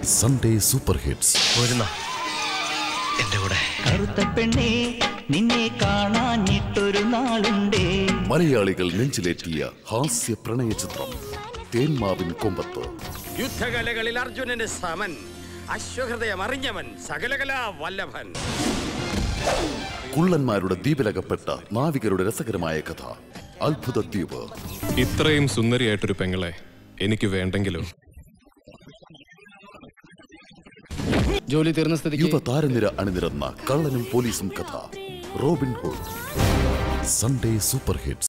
Sunday super hits പോരുന്ന എന്റെ കൂടെ കറുത്ത പെണ്ണേ നിന്നെ കാണാഞ്ഞിട്ടൊരു നാളുണ്ടേ മലയാളികൾ നെഞ്ചിലേറ്റിയ ഹാസ്യ പ്രണയ ചിത്രം തേന്മാവിൻ കൊമ്പത്ത് യുദ്ധകലകളിൽ അർജുനന് സമൻ അശ്വഹൃദയം അറിഞ്ഞവൻ സകലകലാ വല്ലഭൻ കുള്ളന്മാരുടെ ദ്വീപിലകപ്പെട്ട നാവികരുടെ രസകരമായ കഥ അത്ഭുത ദ്വീപ് ഇത്രയും സുന്ദരിയായിട്ടൊരു പെങ്ങളെ എനിക്ക് വേണ്ടെങ്കിലും ജോലി തീർന്ന സ്ഥിതിക്ക് യുവ താരനിര അണിനിരന്ന കള്ളനും പോലീസും കഥ Robin Hood Sunday super hits